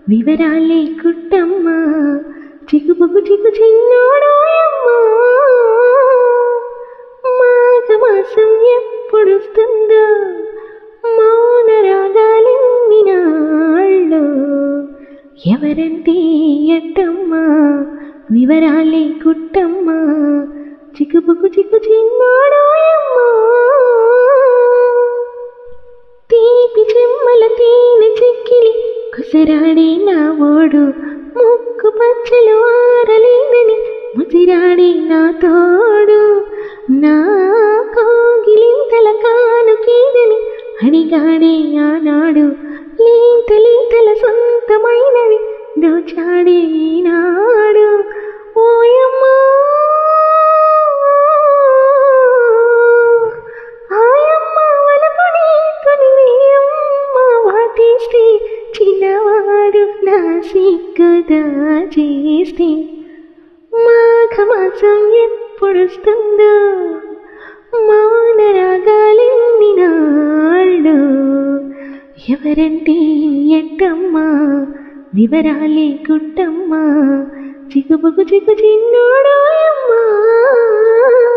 వివరాలే కుట్టమ్మా చిగుబుకు చిగు చిన్నోడోయమ్మా మాఘమాసం ఎప్పుడొస్తుందో మౌన రాగాలెన్ని నాళ్ళు ఎవరంటే ఎట్టమ్మా వివరాలే కుట్టమ్మా చిక్కుబుకు చిక్కు చిన్నాడోయమ్మా తీపి చెమ్మల తేనె చెక్కిలి కుసరాడే నా ఓడు ముక్కు పచ్చలు ఆరలేదని ముసిరాడే నా తోడు నా కోగిలింతల కానుకేదని అడిగాడే ఆనాడు లీత లీతల సొంతమైనవి దోచాడే ఈనాడు ఓయమ్మా ఆయమ్మ వలపుని కొనివేయమ్మ వాటేస్తే చిన్నవాడు నా సిగ్గుదా చేస్తే మాఘమాసం ఎప్పుడొస్తుందో మౌన రాగాలెన్ని నాళ్ళు ఎవరంటే ఎట్టమ్మా వివరాలే గుట్టమ్మా చిగుబుకు చిగు చిన్నోడోయమ్మా